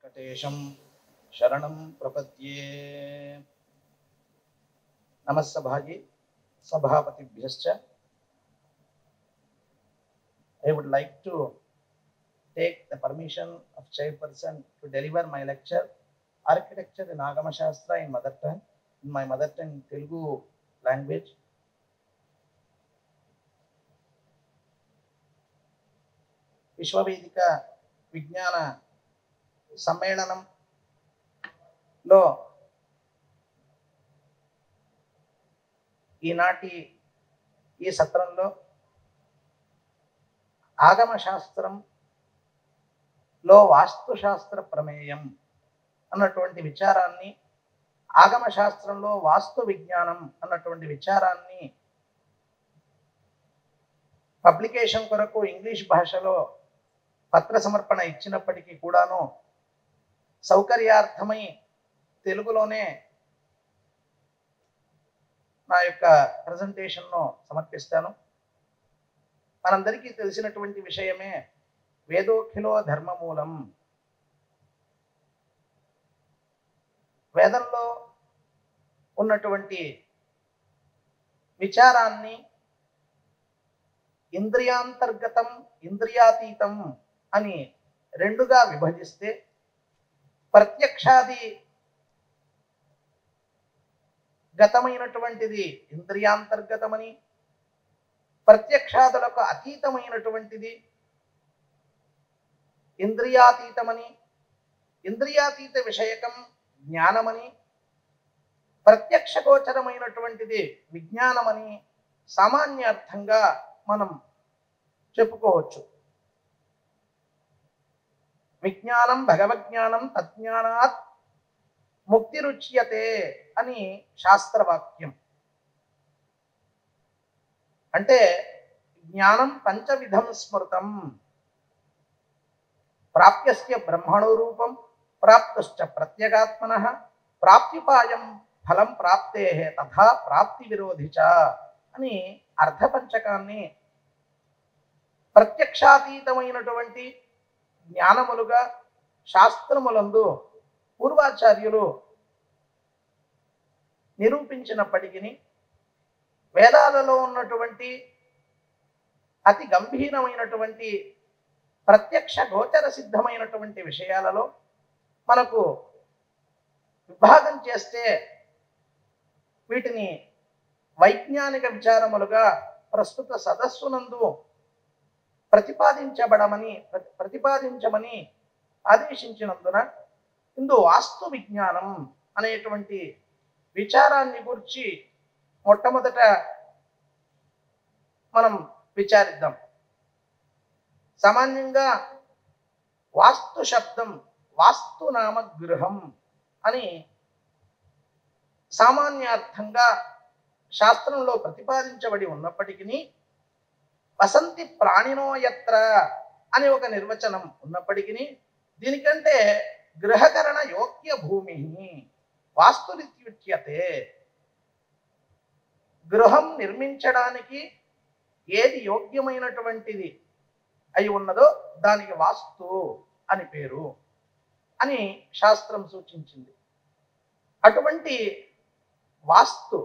వెంకటేశం శరణం ప్రపద్యే నమస్సభాగి సభాపతిభ్యశ్చ I would like to take the permission of chairperson to deliver my lecture, Architecture in Agama Shastra in mother tongue, in my mother tongue Telugu language. విశ్వవేదిక విజ్ఞాన సమ్మేళనంలో ఈనాటి ఈ సత్రంలో ఆగమ శాస్త్రంలో వాస్తుశాస్త్ర ప్రమేయం అన్నటువంటి విచారాన్ని ఆగమ శాస్త్రంలో వాస్తు విజ్ఞానం అన్నటువంటి విచారాన్ని పబ్లికేషన్ కొరకు ఇంగ్లీష్ భాషలో పత్ర సమర్పణ ఇచ్చినప్పటికీ కూడాను సౌకర్యార్థమై తెలుగులోనే నా యొక్క ప్రజెంటేషన్ను సమర్పిస్తాను మనందరికీ తెలిసినటువంటి విషయమే వేదోఖిలో ధర్మమూలం వేదంలో ఉన్నటువంటి విచారాన్ని ఇంద్రియాంతర్గతం ఇంద్రియాతీతం అని రెండుగా విభజిస్తే ప్రత్యక్షాది గతమైనటువంటిది ఇంద్రియాంతర్గతమని ప్రత్యక్షాదులకు అతీతమైనటువంటిది ఇంద్రియాతీతమని ఇంద్రియాతీత విషయకం జ్ఞానమని ప్రత్యక్ష గోచరమైనటువంటిది విజ్ఞానమని సామాన్యార్థంగా మనం చెప్పుకోవచ్చు విజ్ఞానం భగవజ్ఞానం తజ్ఞానాత్ ముక్తి రుచ్యతే అని శాస్త్రవాక్యం అంటే జ్ఞానం పంచవిధం స్మృతం ప్రాప్యస్య బ్రహ్మణో రూపం ప్రాప్తుశ్చ ప్రత్యేగాత్మన ప్రాప్తిపాయం ఫలం ప్రాప్తే తథా ప్రాప్తి విరోధి చ అని అర్ధపంచకాన్ని ప్రత్యక్షాతీతమైనటువంటి జ్ఞానములుగా శాస్త్రములందు పూర్వాచార్యులు నిరూపించినప్పటికీ వేదాలలో ఉన్నటువంటి అతి గంభీరమైనటువంటి ప్రత్యక్ష గోచర సిద్ధమైనటువంటి విషయాలలో మనకు విభాగం చేస్తే వీటిని వైజ్ఞానిక విచారములుగా ప్రస్తుత సదస్సునందు ప్రతిపాదించబడమని ప్రతి- ప్రతిపాదించమని ఆదేశించినందున ఇందు వాస్తు విజ్ఞానం అనేటువంటి విచారాన్ని గురించి మొట్టమొదట మనం విచారిద్దాం సామాన్యంగా వాస్తు శబ్దం వాస్తు నామ గృహం అని సామాన్యార్థంగా శాస్త్రంలో ప్రతిపాదించబడి ఉన్నప్పటికీ వసంతి ప్రాణినో యత్ర అని ఒక నిర్వచనం ఉన్నప్పటికీ దీనికంటే గృహకరణ యోగ్య భూమి వాస్తురిత్యుచ్యతే గృహం నిర్మించడానికి ఏది యోగ్యమైనటువంటిది అయి ఉన్నదో దానికి వాస్తు అని పేరు అని శాస్త్రం సూచించింది అటువంటి వాస్తు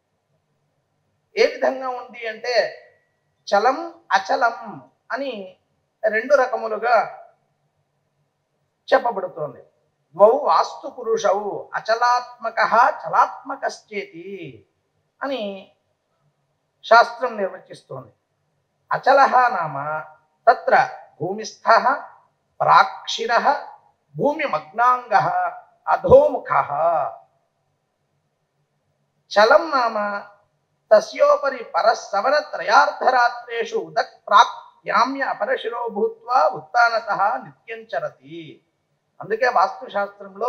ఏ విధంగా ఉంది అంటే చలం అచలం అని రెండు రకములుగా చెప్పబడుతోంది ద్వౌ వాస్తు పురుషవు అచలాత్మక చలాత్మకశ్చేతి అని శాస్త్రం నిర్వచిస్తోంది అచల నామ తత్ర భూమిస్థ ప్రాక్షిర భూమిమగ్నాంగ అధోముఖ చలం నామ తస్యోపరి పరస్సవర త్రయార్ధరాత్రేషు ఉదక్ ప్రాక్ యామ్య అపరశిరో భూత్వా ఉత్తానత నిత్యం చరతి అందుకే వాస్తుశాస్త్రంలో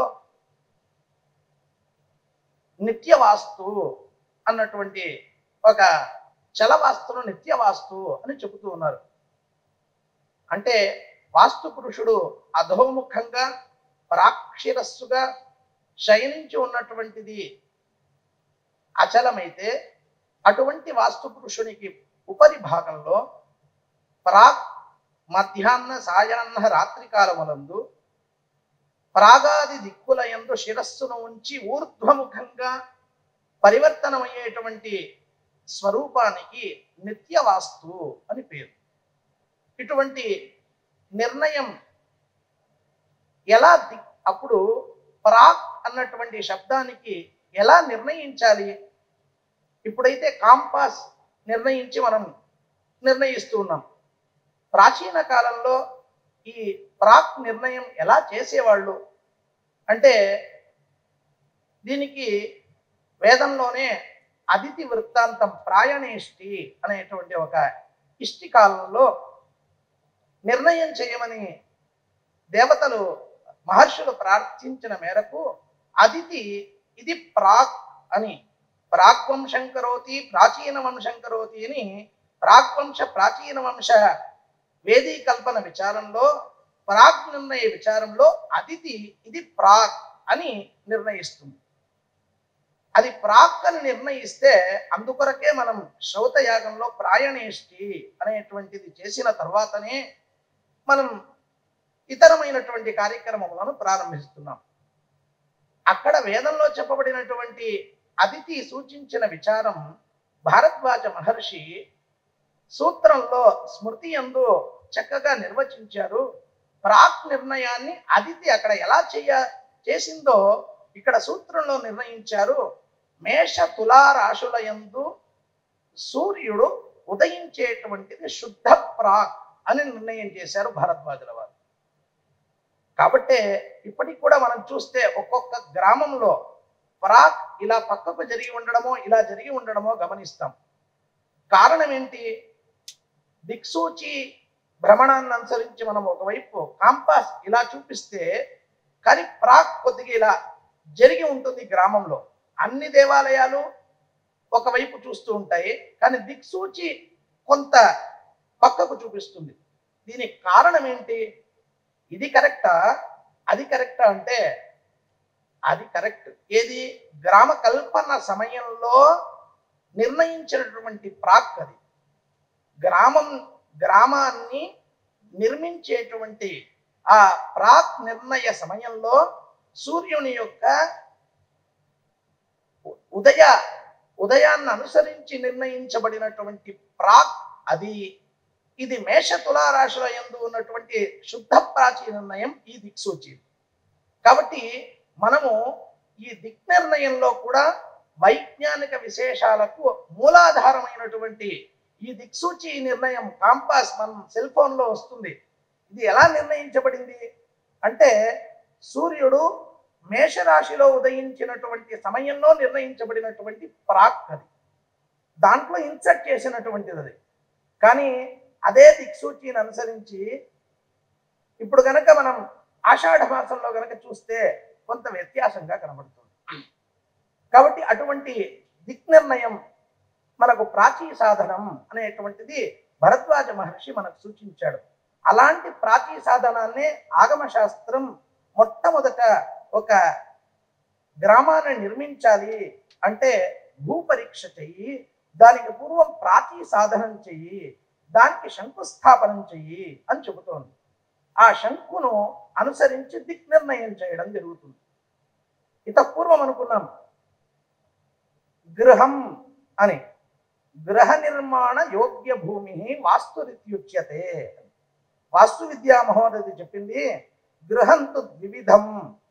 నిత్య వాస్తు అన్నటువంటి ఒక చలవాస్తును నిత్య వాస్తు అని చెబుతూ ఉన్నారు అంటే వాస్తు పురుషుడు అధోముఖంగా ప్రాక్షిరస్సుగా శయనించి ఉన్నటువంటిది అచలమైతే అటువంటి వాస్తు పురుషునికి ఉపరి భాగంలో ప్రాక్ మధ్యాహ్న సాయాహ్న రాత్రి కాలములందు ప్రాగాది దిక్కుల యందు శిరస్సును ఉంచి ఊర్ధ్వముఖంగా పరివర్తనమయ్యేటువంటి స్వరూపానికి నిత్యవాస్తు అని పేరు ఇటువంటి నిర్ణయం ఎలా దిక్ అప్పుడు ప్రాక్ అన్నటువంటి శబ్దానికి ఎలా నిర్ణయించాలి ఇప్పుడైతే కాంపాస్ నిర్ణయించి మనం నిర్ణయిస్తూ ఉన్నాం ప్రాచీన కాలంలో ఈ ప్రాక్ నిర్ణయం ఎలా చేసేవాళ్ళు అంటే దీనికి వేదంలోనే అదితి వృత్తాంతం ప్రాయణేష్టి అనేటువంటి ఒక ఇష్టి కాలంలో నిర్ణయం చేయమని దేవతలు మహర్షులు ప్రార్థించిన మేరకు అదితి ఇది ప్రాక్ అని ప్రాక్వంశం కరోతి ప్రాచీన వంశం కరోతి అని ప్రాక్వంశ ప్రాచీన వంశ వేదీకల్పన విచారంలో ప్రాక్ నిర్ణయ విచారంలో అదితి ఇది ప్రాక్ అని నిర్ణయిస్తుంది అది ప్రాక్ అని నిర్ణయిస్తే అందుకొరకే మనం శ్రౌత యాగంలో ప్రాయణేష్టి అనేటువంటిది చేసిన తర్వాతనే మనం ఇతరమైనటువంటి కార్యక్రమములను ప్రారంభిస్తున్నాం అక్కడ వేదంలో చెప్పబడినటువంటి అతిథి సూచించిన విచారం భారద్వాజ మహర్షి సూత్రంలో స్మృతి ఎందు చక్కగా నిర్వచించారు ప్రాక్ నిర్ణయాన్ని అదితి అక్కడ ఎలా చేయ చేసిందో ఇక్కడ సూత్రంలో నిర్ణయించారు మేష తులారాశుల యందు సూర్యుడు ఉదయించేటువంటిది శుద్ధ ప్రాక్ అని నిర్ణయం చేశారు భారద్వాజుల వారు కాబట్టే ఇప్పటికి కూడా మనం చూస్తే ఒక్కొక్క గ్రామంలో ప్రాక్ ఇలా పక్కకు జరిగి ఉండడమో ఇలా జరిగి ఉండడమో గమనిస్తాం కారణం ఏంటి దిక్సూచి భ్రమణాన్ని అనుసరించి మనం ఒకవైపు కాంపాస్ ఇలా చూపిస్తే కానీ ప్రాక్ కొద్దిగా ఇలా జరిగి ఉంటుంది గ్రామంలో అన్ని దేవాలయాలు ఒకవైపు చూస్తూ ఉంటాయి కానీ దిక్సూచి కొంత పక్కకు చూపిస్తుంది దీనికి కారణం ఏంటి ఇది కరెక్టా అది కరెక్టా అంటే అది కరెక్ట్ ఏది గ్రామ కల్పన సమయంలో నిర్ణయించినటువంటి ప్రాక్ అది గ్రామం గ్రామాన్ని నిర్మించేటువంటి ఆ ప్రాక్ నిర్ణయ సమయంలో సూర్యుని యొక్క ఉ- ఉదయ ఉదయాన్ని అనుసరించి నిర్ణయించబడినటువంటి ప్రాక్ అది ఇది మేష తులారాశుల యందు ఉన్నటువంటి శుద్ధ ప్రాచీ నిర్ణయం ఈ దిక్సూచి కాబట్టి మనము ఈ దిక్ నిర్ణయంలో కూడా వైజ్ఞానిక విశేషాలకు మూలాధారమైనటువంటి ఈ దిక్సూచి నిర్ణయం కాంపాస్ మన సెల్ ఫోన్లో వస్తుంది ఇది ఎలా నిర్ణయించబడింది అంటే సూర్యుడు మేషరాశిలో ఉదయించినటువంటి సమయంలో నిర్ణయించబడినటువంటి ప్రాక్ అది దాంట్లో ఇన్సర్ట్ చేసినటువంటిది అది కానీ అదే దిక్సూచిని అనుసరించి ఇప్పుడు గనక మనం ఆషాఢ మాసంలో గనక చూస్తే కొంత వ్యత్యాసంగా కనబడుతుంది కాబట్టి అటువంటి దిక్ నిర్ణయం మనకు ప్రాచీ సాధనం అనేటువంటిది భరద్వాజ మహర్షి మనకు సూచించాడు అలాంటి ప్రాచీ సాధనాన్నే ఆగమ శాస్త్రం మొట్టమొదట ఒక గ్రామాన్ని నిర్మించాలి అంటే భూ పరీక్ష చెయ్యి దానికి పూర్వం ప్రాచీ సాధనం చెయ్యి దానికి శంకుస్థాపనం చెయ్యి అని చెబుతోంది ఆ శంకును అనుసరించి దిక్ నిర్ణయం చేయడం జరుగుతుంది ఇత పూర్వం అనుకున్నాం గృహం అని గృహ నిర్మాణ యోగ్య భూమి వాస్తురిత్యుచ్యతే వాస్తు విద్యా మహోదది చెప్పింది గృహంతు ద్వివిధం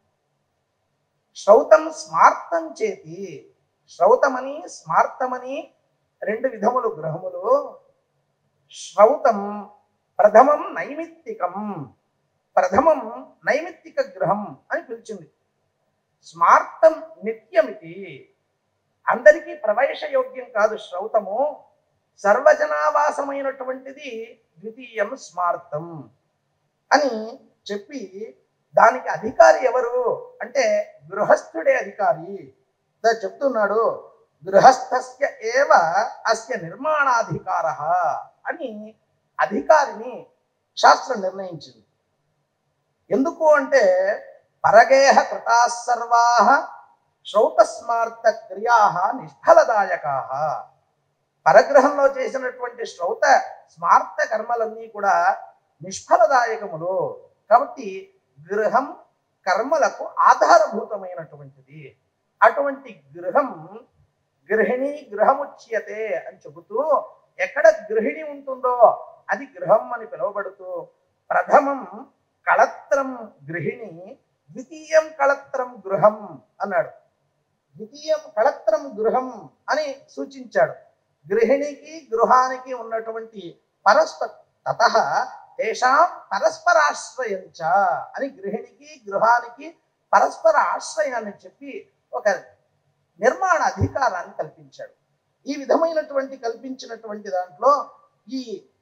శ్రౌతం స్మార్తం చేతి శ్రౌతమని స్మార్తమని రెండు విధములు గ్రహములు శ్రౌతం ప్రథమం నైమిత్తికం ప్రథమం నైమిత్తిక గ్రహం అని పిలిచింది స్మార్తం నిత్యమితి అందరికీ ప్రవేశయోగ్యం కాదు శ్రౌతము సర్వజనావాసమైనటువంటిది ద్వితీయం స్మార్తం అని చెప్పి దానికి అధికారి ఎవరు అంటే గృహస్థుడే అధికారి దా చెప్తున్నాడు గృహస్థస్య ఏవ అస్య నిర్మాణాధికార అని అధికారిని శాస్త్రం నిర్ణయించింది ఎందుకు అంటే పరగేహ కృతా సర్వా శ్రౌతస్మార్త క్రియా నిష్ఫలదాయకా పరగ్రహంలో చేసినటువంటి శ్రౌత స్మార్త కర్మలన్నీ కూడా నిష్ఫలదాయకములు కాబట్టి గృహం కర్మలకు ఆధారభూతమైనటువంటిది అటువంటి గృహం గృహిణి గృహముచ్యతే అని చెబుతూ ఎక్కడ గృహిణి ఉంటుందో అది గృహం అని పిలువబడుతూ ప్రథమం కళత్రం గృహిణి ద్వితీయం కళత్రం గృహం అన్నాడు ద్వితీయం కళత్రం గృహం అని సూచించాడు గృహిణికి గృహానికి ఉన్నటువంటి పరస్పర తత తేషాం పరస్పరాశ్రయంచ అని గృహిణికి గృహానికి పరస్పర ఆశ్రయాన్ని చెప్పి ఒక నిర్మాణ అధికారాన్ని కల్పించాడు ఈ విధమైనటువంటి కల్పించినటువంటి దాంట్లో ఈ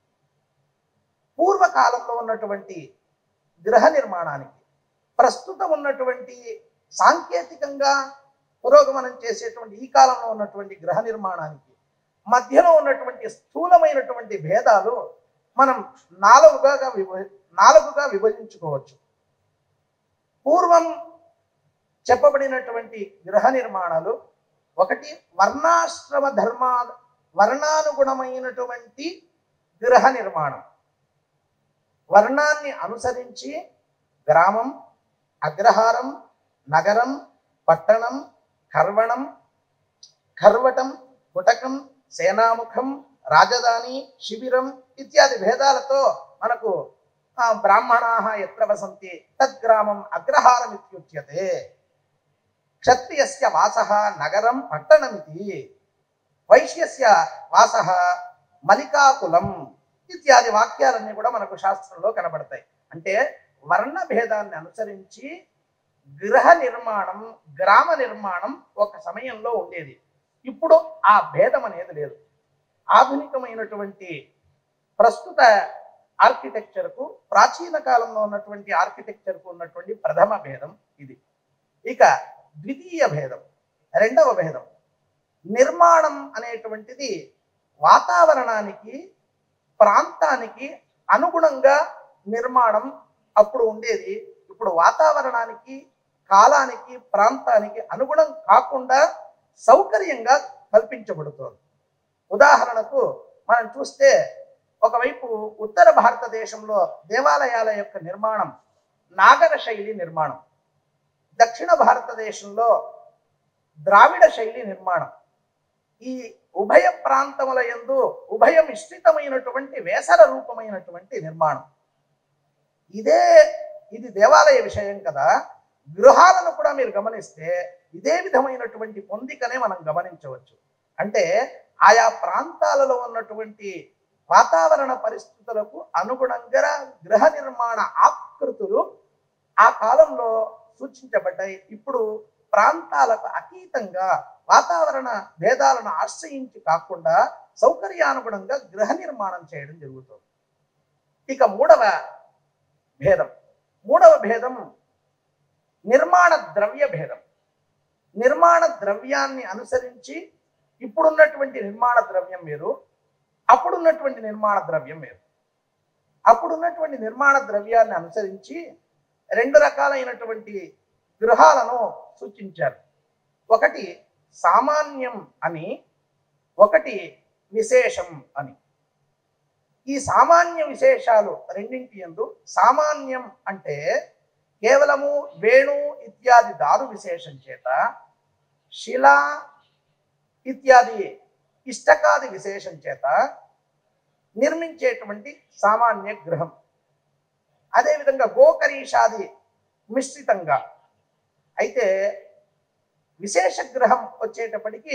పూర్వకాలంలో ఉన్నటువంటి గృహ నిర్మాణానికి ప్రస్తుతం ఉన్నటువంటి సాంకేతికంగా పురోగమనం చేసేటువంటి ఈ కాలంలో ఉన్నటువంటి గృహ నిర్మాణానికి మధ్యలో ఉన్నటువంటి స్థూలమైనటువంటి భేదాలు మనం నాలుగుగా విభ నాలుగుగా విభజించుకోవచ్చు పూర్వం చెప్పబడినటువంటి గృహ నిర్మాణాలు ఒకటి వర్ణాశ్రమ ధర్మ వర్ణానుగుణమైనటువంటి గృహ నిర్మాణం వర్ణాన్ని అనుసరించి గ్రామం అగ్రహారం నగరం పట్టణం కర్వణం కర్వటం కుటకం సేనాముఖం రాజధాని శిబిరం ఇత్యాది భేదాలతో మనకు ఆ, బ్రాహ్మణాः ఎత్ర వసంతి తద్గ్రామం అగ్రహారం ఇత్యుచ్యతే క్షత్రియస్య వాసః నగరం పట్టణమితి వైశ్యస్య వాసః మలికాకులం ఇత్యాది వాక్యాలన్నీ కూడా మనకు శాస్త్రంలో కనబడతాయి అంటే వర్ణ భేదాన్ని అనుసరించి గృహ నిర్మాణం గ్రామ నిర్మాణం ఒక సమయంలో ఉండేది ఇప్పుడు ఆ భేదం అనేది లేదు ఆధునికమైనటువంటి ప్రస్తుత ఆర్కిటెక్చర్కు ప్రాచీన కాలంలో ఉన్నటువంటి ఆర్కిటెక్చర్కు ఉన్నటువంటి ప్రథమ భేదం ఇది ఇక ద్వితీయ భేదం రెండవ భేదం నిర్మాణం అనేటువంటిది వాతావరణానికి ప్రాంతానికి అనుగుణంగా నిర్మాణం అప్పుడు ఉండేది ఇప్పుడు వాతావరణానికి కాలానికి ప్రాంతానికి అనుగుణం కాకుండా సౌకర్యంగా కల్పించబడుతోంది ఉదాహరణకు మనం చూస్తే ఒకవైపు ఉత్తర భారతదేశంలో దేవాలయాల యొక్క నిర్మాణం నాగర శైలి నిర్మాణం దక్షిణ భారతదేశంలో ద్రావిడ శైలి నిర్మాణం ఈ ఉభయ ప్రాంతముల యందు ఉభయ మిశ్రితమైనటువంటి వేసర రూపమైనటువంటి నిర్మాణం ఇదే ఇది దేవాలయ విషయం కదా గృహాలను కూడా మీరు గమనిస్తే ఇదే విధమైనటువంటి పొందికనే మనం గమనించవచ్చు అంటే ఆయా ప్రాంతాలలో ఉన్నటువంటి వాతావరణ పరిస్థితులకు అనుగుణంగా గృహ నిర్మాణ ఆకృతులు ఆ కాలంలో సూచించబడ్డాయి ఇప్పుడు ప్రాంతాలకు అతీతంగా వాతావరణ భేదాలను ఆశ్రయించి కాకుండా సౌకర్యానుగుణంగా గృహ నిర్మాణం చేయడం జరుగుతుంది ఇక మూడవ భేదం మూడవ భేదం నిర్మాణ ద్రవ్య భేదం నిర్మాణ ద్రవ్యాన్ని అనుసరించి ఇప్పుడున్నటువంటి నిర్మాణ ద్రవ్యం వేరు అప్పుడున్నటువంటి నిర్మాణ ద్రవ్యం వేరు అప్పుడున్నటువంటి నిర్మాణ ద్రవ్యాన్ని అనుసరించి రెండు రకాలైనటువంటి గృహాలను సూచించారు ఒకటి సామాన్యం అని ఒకటి విశేషం అని ఈ సామాన్య విశేషాలు రెండింటి ఎందు సామాన్యం అంటే కేవలము వేణు ఇత్యాది దారు విశేషం చేత శిల ఇత్యాది ఇష్టకాది విశేషం చేత నిర్మించేటువంటి సామాన్య గృహం అదేవిధంగా గోకరీషాది మిశ్రితంగా అయితే విశేష గ్రహం వచ్చేటప్పటికి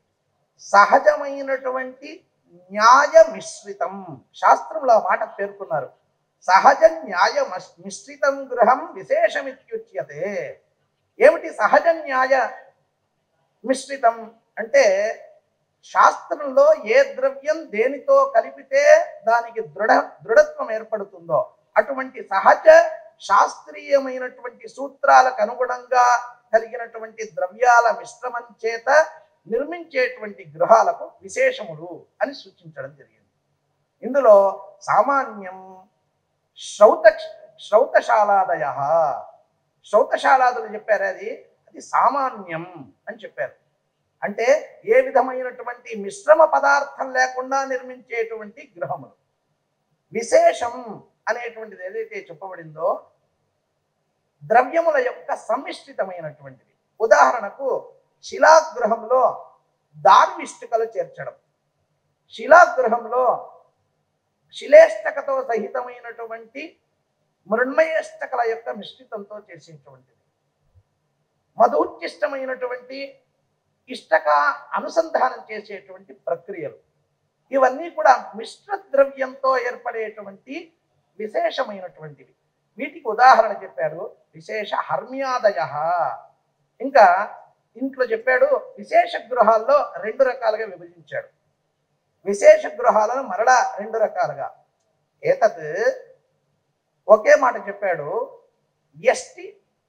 సహజమైనటువంటి న్యాయ మిశ్రితం శాస్త్రంలో ఆ మాట పేర్కొన్నారు సహజ న్యాయ మస్- మిశ్రితం గృహం విశేషమిత్యుచ్యతే ఏమిటి సహజ న్యాయ మిశ్రితం అంటే శాస్త్రంలో ఏ ద్రవ్యం దేనితో కలిపితే దానికి దృఢ దృఢత్వం ఏర్పడుతుందో అటువంటి సహజ శాస్త్రీయమైనటువంటి సూత్రాలకు అనుగుణంగా కలిగినటువంటి ద్రవ్యాల మిశ్రమం చేత నిర్మించేటువంటి గృహాలకు విశేషములు అని సూచించడం జరిగింది ఇందులో సామాన్యం శ్రౌత శ్రౌతశాలాదయ శ్రౌతశాలాదులు చెప్పారు అది అది సామాన్యం అని చెప్పారు అంటే ఏ విధమైనటువంటి మిశ్రమ పదార్థం లేకుండా నిర్మించేటువంటి గృహములు విశేషం అనేటువంటిది ఏదైతే చెప్పబడిందో ద్రవ్యముల యొక్క సమ్మిశ్రితమైనటువంటిది ఉదాహరణకు శిలాగృహంలో దార్విష్టికలు చేర్చడం శిలాగృహంలో శిలేష్టకతో సహితమైనటువంటి మృణ్మయేష్టకల యొక్క మిశ్రితంతో చేసేటువంటిది మధుచిష్టమైనటువంటి ఇష్టక అనుసంధానం చేసేటువంటి ప్రక్రియలు ఇవన్నీ కూడా మిశ్ర ద్రవ్యంతో ఏర్పడేటువంటి విశేషమైనటువంటివి వీటికి ఉదాహరణ చెప్పాడు విశేష హర్మ్యాదయ ఇంకా ఇంట్లో చెప్పాడు విశేష గృహాల్లో రెండు రకాలుగా విభజించాడు విశేష గృహాలను మరలా రెండు రకాలుగా ఏతత్ ఒకే మాట చెప్పాడు ఎస్టి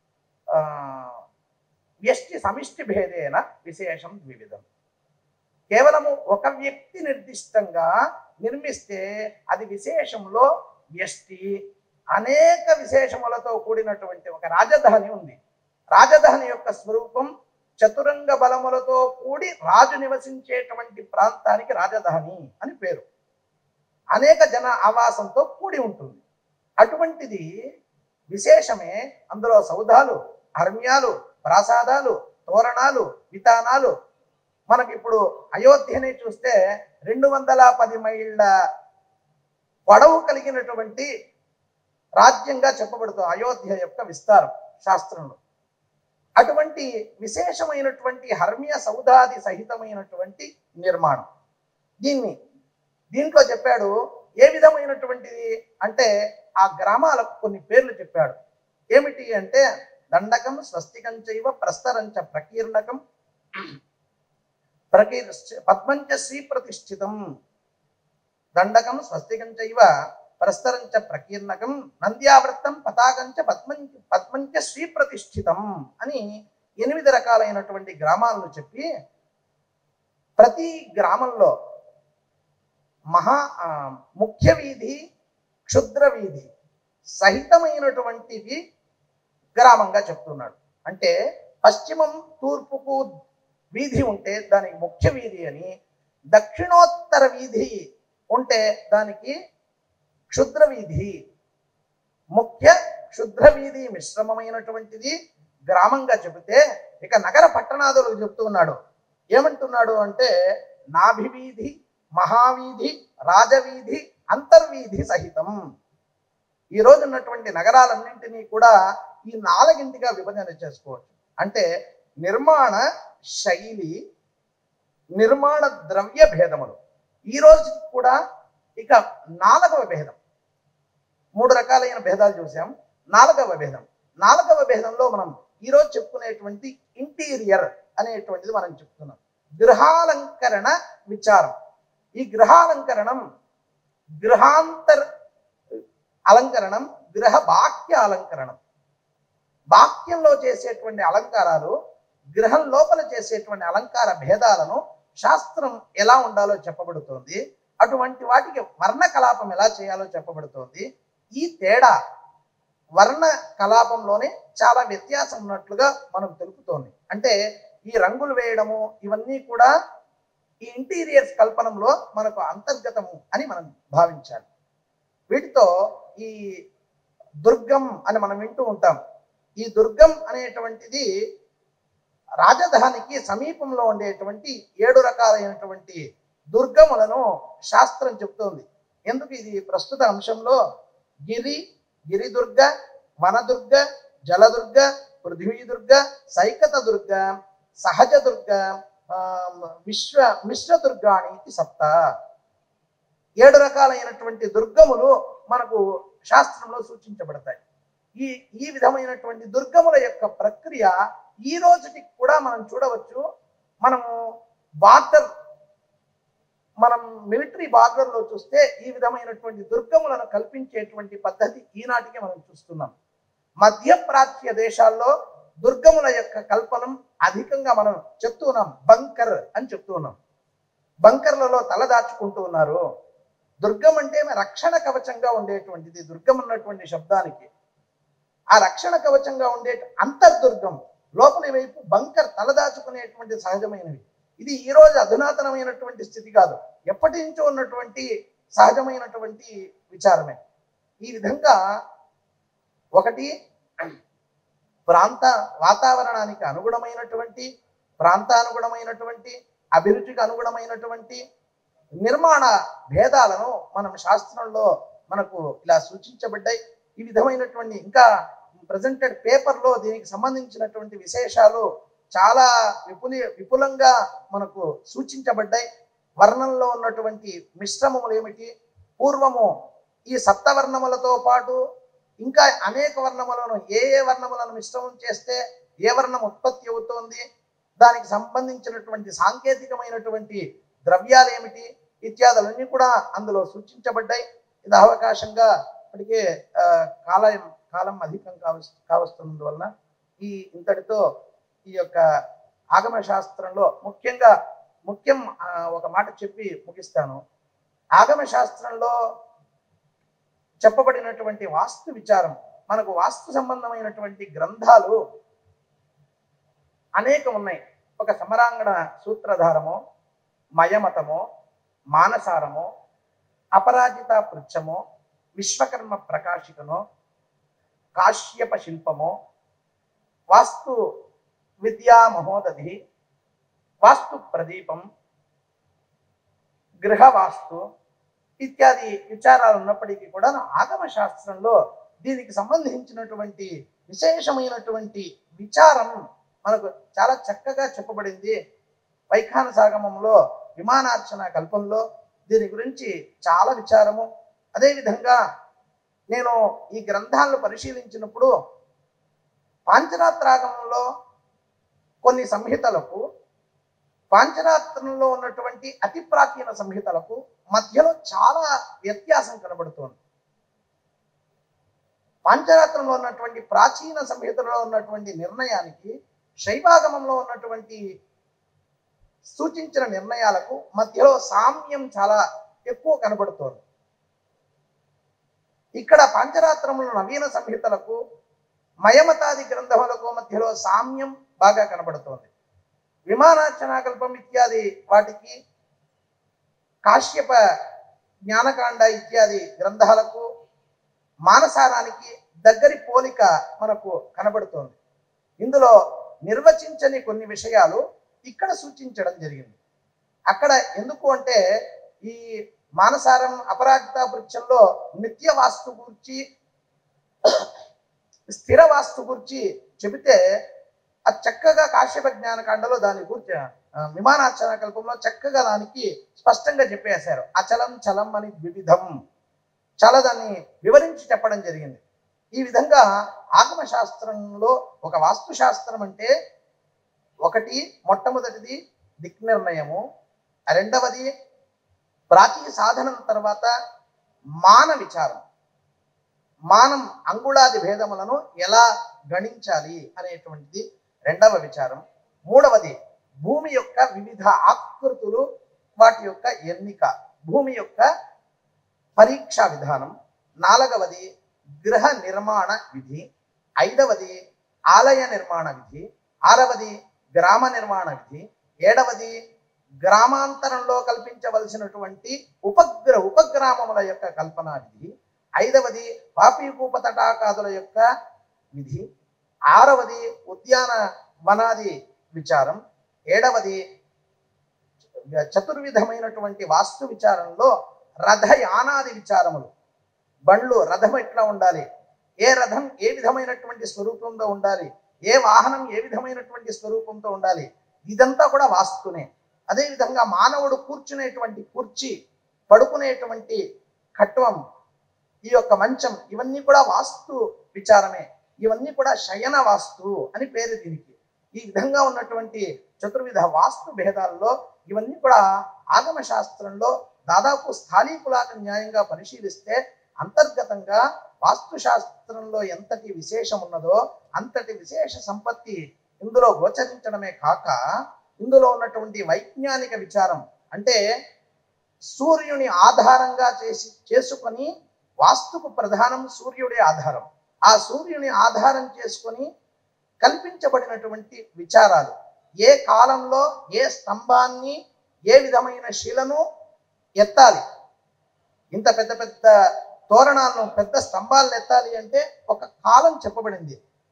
ఎస్టి సమిష్టి భేదేన విశేషం ద్వివిధం కేవలము ఒక వ్యక్తి నిర్దిష్టంగా నిర్మిస్తే అది విశేషంలో ఎస్టి అనేక విశేషములతో కూడినటువంటి ఒక రాజధాని ఉంది రాజధాని యొక్క స్వరూపం చతురంగ బలములతో కూడి రాజు నివసించేటువంటి ప్రాంతానికి రాజధాని అని పేరు అనేక జన ఆవాసంతో కూడి ఉంటుంది అటువంటిది విశేషమే అందులో సౌధాలు హర్మ్యాలు ప్రాసాదాలు తోరణాలు వితానాలు మనకి ఇప్పుడు అయోధ్యని చూస్తే రెండు వందల పది మైళ్ళ పొడవు కలిగినటువంటి రాజ్యంగా చెప్పబడుతుంది అయోధ్య యొక్క విస్తారం శాస్త్రంలో అటువంటి విశేషమైనటువంటి హర్మ్య సౌధాది సహితమైనటువంటి నిర్మాణం దీన్ని దీంట్లో చెప్పాడు ఏ విధమైనటువంటిది అంటే ఆ గ్రామాలకు కొన్ని పేర్లు చెప్పాడు ఏమిటి అంటే దండకం స్వస్తికం చైవ ప్రస్తరంచ ప్రకీర్ణకం ప్రకీర్ పద్మంచ శ్రీ ప్రతిష్ఠితం దండకం స్వస్తికం చైవ ప్రస్తరంచ ప్రకీర్ణకం నంద్యావృత్తం పతాకంచ పద్మం పద్మంచ శ్రీ ప్రతిష్ఠితం అని ఎనిమిది రకాలైనటువంటి గ్రామాలను చెప్పి ప్రతి గ్రామంలో మహా ఆ, ముఖ్య వీధి క్షుద్ర వీధి సహితమైనటువంటివి గ్రామంగా చెప్తున్నాడు అంటే పశ్చిమం తూర్పుకు వీధి ఉంటే దానికి ముఖ్య వీధి అని దక్షిణోత్తర వీధి ఉంటే దానికి క్షుద్ర వీధి ముఖ్య క్షుద్ర వీధి మిశ్రమమైనటువంటిది గ్రామంగా చెబితే ఇక నగర పట్టణాదులకు చెప్తున్నాడు ఏమంటున్నాడు అంటే నాభివీధి మహావీధి రాజవీధి అంతర్వీధి సహితం ఈ రోజు ఉన్నటువంటి నగరాలన్నింటినీ కూడా ఈ నాలుగింటిగా విభజన చేసుకోవచ్చు అంటే నిర్మాణ శైలి నిర్మాణ ద్రవ్య భేదములు ఈ రోజు కూడా ఇక నాలుగవ భేదం మూడు రకాలైన భేదాలు చూసాం నాలుగవ భేదం నాలుగవ భేదంలో మనం ఈరోజు చెప్పుకునేటువంటి ఇంటీరియర్ అనేటువంటిది మనం చెప్తున్నాం గృహాలంకరణ విచారం ఈ గృహాలంకరణం గృహాంతర్ అలంకరణం గృహ బాహ్య అలంకరణం బాహ్యంలో చేసేటువంటి అలంకారాలు గృహం లోపల చేసేటువంటి అలంకార భేదాలను శాస్త్రం ఎలా ఉండాలో చెప్పబడుతోంది అటువంటి వాటికి వర్ణ కలాపం ఎలా చేయాలో చెప్పబడుతోంది ఈ తేడా వర్ణ కలాపంలోనే చాలా వ్యత్యాసం ఉన్నట్లుగా మనం తెలుపుతోంది అంటే ఈ రంగులు వేయడము ఇవన్నీ కూడా ఈ ఇంటీరియర్స్ కల్పనలో మనకు అంతర్గతము అని మనం భావించాలి వీటితో ఈ దుర్గం అని మనం వింటూ ఉంటాం ఈ దుర్గం అనేటువంటిది రాజధానికి సమీపంలో ఉండేటువంటి ఏడు రకాలైనటువంటి దుర్గములను శాస్త్రం చెప్తోంది ఎందుకు ఇది ప్రస్తుత అంశంలో గిరి గిరిదుర్గ వనదుర్గ జలదుర్గ పృథ్వీదుర్గ సైకత దుర్గ సహజ దుర్గ ఆ, విశ్వ మిశ్ర దుర్గాణి ఇది సప్త ఏడు రకాలైనటువంటి దుర్గములు మనకు శాస్త్రంలో సూచించబడతాయి ఈ ఈ విధమైనటువంటి దుర్గముల యొక్క ప్రక్రియ ఈ రోజుకి కూడా మనం చూడవచ్చు మనము బార్డర్ మనం మిలిటరీ బార్డర్లో చూస్తే ఈ విధమైనటువంటి దుర్గములను కల్పించేటువంటి పద్ధతి ఈనాటికి మనం చూస్తున్నాం మధ్యప్రాచ్య దేశాల్లో దుర్గముల యొక్క కల్పనం అధికంగా మనం చెప్తున్నాం బంకర్ అని చెప్తున్నాం బంకర్లలో తల దాచుకుంటూ ఉన్నారు దుర్గం అంటే రక్షణ కవచంగా ఉండేటువంటిది దుర్గం అన్నటువంటి శబ్దానికి ఆ రక్షణ కవచంగా ఉండే అంతర్దుర్గం లోపలి వైపు బంకర్ తలదాచుకునేటువంటి సహజమైనవి ఇది ఈ రోజు అధునాతనమైనటువంటి స్థితి కాదు ఎప్పటి నుంచో ఉన్నటువంటి సహజమైనటువంటి విచారమే ఈ విధంగా ఒకటి ప్రాంత వాతావరణానికి అనుగుణమైనటువంటి ప్రాంతానుగుణమైనటువంటి అభిరుచికి అనుగుణమైనటువంటి నిర్మాణ భేదాలను మనం శాస్త్రంలో మనకు ఇలా సూచించబడ్డాయి ఈ విధమైనటువంటి ఇంకా ప్రజెంటెడ్ పేపర్లో దీనికి సంబంధించినటువంటి విశేషాలు చాలా విపులి విపులంగా మనకు సూచించబడ్డాయి వర్ణంలో ఉన్నటువంటి మిశ్రమములు ఏమిటి పూర్వము ఈ సప్తవర్ణములతో పాటు ఇంకా అనేక వర్ణములను ఏ ఏ వర్ణములను మిశ్రమం చేస్తే ఏ వర్ణం ఉత్పత్తి అవుతోంది దానికి సంబంధించినటువంటి సాంకేతికమైనటువంటి ద్రవ్యాలు ఏమిటి ఇత్యాదులన్నీ కూడా అందులో సూచించబడ్డాయి ఇది అవకాశంగా ఇప్పటికే ఆ, కాలం కాలం అధికం కావస్ కావస్తున్నందువలన ఈ ఇంతటితో ఈ యొక్క ఆగమ శాస్త్రంలో ముఖ్యంగా ముఖ్యం ఆ, ఒక మాట చెప్పి ముగిస్తాను ఆగమ శాస్త్రంలో చెప్పబడినటువంటి వాస్తు విచారం మనకు వాస్తు సంబంధమైనటువంటి గ్రంథాలు అనేక ఉన్నాయి ఒక సమరాంగణ సూత్రధారము మయమతము మానసారము అపరాజిత పృచ్ఛము విశ్వకర్మ ప్రకాశికను కాశ్యప శిల్పము వాస్తు విద్యా మహోదధి వాస్తు ప్రదీపం గృహవాస్తు ఇత్యాది విచారాలు ఉన్నప్పటికీ కూడా ఆగమ శాస్త్రంలో దీనికి సంబంధించినటువంటి విశేషమైనటువంటి విచారం మనకు చాలా చక్కగా చెప్పబడింది వైఖాన సాగమంలో విమానార్చన కల్పంలో దీని గురించి చాలా విచారము అదేవిధంగా నేను ఈ గ్రంథాలను పరిశీలించినప్పుడు పాంచరాత్రాగమంలో కొన్ని సంహితలకు పాంచరాత్రంలో ఉన్నటువంటి అతి ప్రాచీన సంహితలకు మధ్యలో చాలా వ్యత్యాసం కనబడుతోంది పాంచరాత్రంలో ఉన్నటువంటి ప్రాచీన సంహితలో ఉన్నటువంటి నిర్ణయానికి శైవాగమంలో ఉన్నటువంటి సూచించిన నిర్ణయాలకు మధ్యలో సామ్యం చాలా ఎక్కువ కనబడుతోంది ఇక్కడ పాంచరాత్రముల నవీన సంహితలకు మయమతాది గ్రంథములకు మధ్యలో సామ్యం బాగా కనబడుతోంది విమానార్చనాకల్పం ఇత్యాది వాటికి కాశ్యప జ్ఞానకాండ ఇత్యాది గ్రంథాలకు మానసారానికి దగ్గరి పోలిక మనకు కనబడుతోంది ఇందులో నిర్వచించని కొన్ని విషయాలు ఇక్కడ సూచించడం జరిగింది అక్కడ ఎందుకు అంటే ఈ మానసారం అపరాజిత వృక్షంలో నిత్య వాస్తు గురించి స్థిర వాస్తు గురించి చెబితే అది చక్కగా కాశ్యప జ్ఞానకాండలో దాని గురించి ఆ, విమానార్చన కల్పంలో చక్కగా దానికి స్పష్టంగా చెప్పేశారు అచలం చలం అని ద్విధం చాలా దాన్ని వివరించి చెప్పడం జరిగింది ఈ విధంగా ఆగమ శాస్త్రంలో ఒక వాస్తు శాస్త్రం అంటే ఒకటి మొట్టమొదటిది దిక్ నిర్ణయము రెండవది ప్రాచీన సాధనం తర్వాత మాన విచారం మానం అంగుళాది భేదములను ఎలా గణించాలి అనేటువంటిది రెండవ విచారం మూడవది భూమి యొక్క వివిధ ఆకృతులు వాటి యొక్క ఎన్నిక భూమి యొక్క పరీక్షా విధానం నాలుగవది గృహ నిర్మాణ విధి ఐదవది ఆలయ నిర్మాణ విధి ఆరవది గ్రామ నిర్మాణ విధి ఏడవది గ్రామాంతరంలో కల్పించవలసినటువంటి ఉపగ్రహ ఉపగ్రామముల యొక్క కల్పనా విధి ఐదవది పాపీకూప తటాకాదుల యొక్క విధి ఆరవది ఉద్యాన వనాది విచారం ఏడవది చతుర్విధమైనటువంటి వాస్తు విచారంలో రథయానాది విచారములు బండ్లు రథం ఎట్లా ఉండాలి ఏ రథం ఏ విధమైనటువంటి స్వరూపంతో ఉండాలి ఏ వాహనం ఏ విధమైనటువంటి స్వరూపంతో ఉండాలి ఇదంతా కూడా వాస్తునే అదేవిధంగా మానవుడు కూర్చునేటువంటి కుర్చీ పడుకునేటువంటి కట్వం ఈ యొక్క మంచం ఇవన్నీ కూడా వాస్తు విచారమే ఇవన్నీ కూడా శయన వాస్తు అని పేరు దీనికి ఈ విధంగా ఉన్నటువంటి చతుర్విధ వాస్తు భేదాల్లో ఇవన్నీ కూడా ఆగమ శాస్త్రంలో దాదాపు స్థాళీకులాక న్యాయంగా పరిశీలిస్తే అంతర్గతంగా వాస్తు శాస్త్రంలో ఎంతటి విశేషం ఉన్నదో అంతటి విశేష సంపత్తి ఇందులో గోచరించడమే కాక ఇందులో ఉన్నటువంటి వైజ్ఞానిక విచారం అంటే సూర్యుని ఆధారంగా చేసి చేసుకొని వాస్తుకు ప్రధానం సూర్యుడే ఆధారం ఆ సూర్యుని ఆధారం చేసుకొని కల్పించబడినటువంటి విచారాలు ఏ కాలంలో ఏ స్తంభాన్ని ఏ విధమైన శిలను ఎత్తాలి ఇంత పెద్ద పెద్ద తోరణాలను పెద్ద స్తంభాలను ఎత్తాలి అంటే ఒక కాలం చెప్పబడింది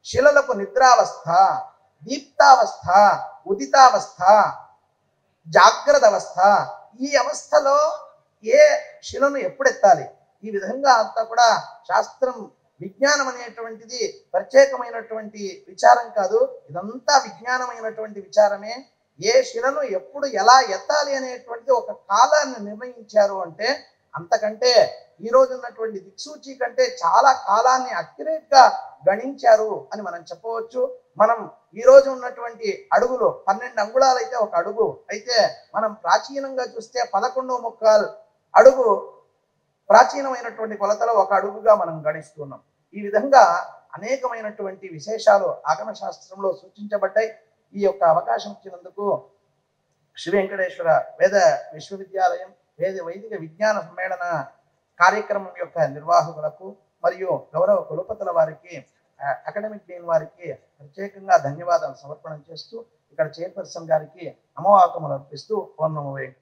శిలలకు నిద్రావస్థ దీప్తావస్థ ఉదితావస్థ జాగ్రత్త అవస్థ ఈ అవస్థలో ఏ శిలను ఎప్పుడు ఎత్తాలి ఈ విధంగా అంతా కూడా శాస్త్రం విజ్ఞానం అనేటువంటిది ప్రత్యేకమైనటువంటి విచారం కాదు ఇదంతా విజ్ఞానమైనటువంటి విచారమే ఏ శిలను ఎప్పుడు ఎలా ఎత్తాలి అనేటువంటిది ఒక కాలాన్ని నిర్ణయించారు అంటే అంతకంటే ఈ రోజు ఉన్నటువంటి దిక్సూచి కంటే చాలా కాలాన్ని అక్యురేట్ గా గణించారు అని మనం చెప్పవచ్చు మనం ఈ రోజు ఉన్నటువంటి అడుగులు పన్నెండు అంగుళాలు అయితే ఒక అడుగు అయితే మనం ప్రాచీనంగా చూస్తే పదకొండు ముక్కాలు అడుగు ప్రాచీనమైనటువంటి కొలతలో ఒక అడుగుగా మనం గణిస్తున్నాం ఈ విధంగా అనేకమైనటువంటి విశేషాలు ఆగమ శాస్త్రంలో సూచించబడ్డాయి ఈ యొక్క అవకాశం ఇచ్చినందుకు శ్రీ వెంకటేశ్వర వేద విశ్వవిద్యాలయం వేద వైదిక విజ్ఞాన సమ్మేళన కార్యక్రమం యొక్క నిర్వాహకులకు మరియు గౌరవ కులపతుల వారికి ఆ, అకాడమిక్ డీన్ వారికి ప్రత్యేకంగా ధన్యవాదాలు సమర్పణ చేస్తూ ఇక్కడ చైర్పర్సన్ గారికి నమోవాకములు అర్పిస్తూ ఓం నమో వెంకటేశ్వర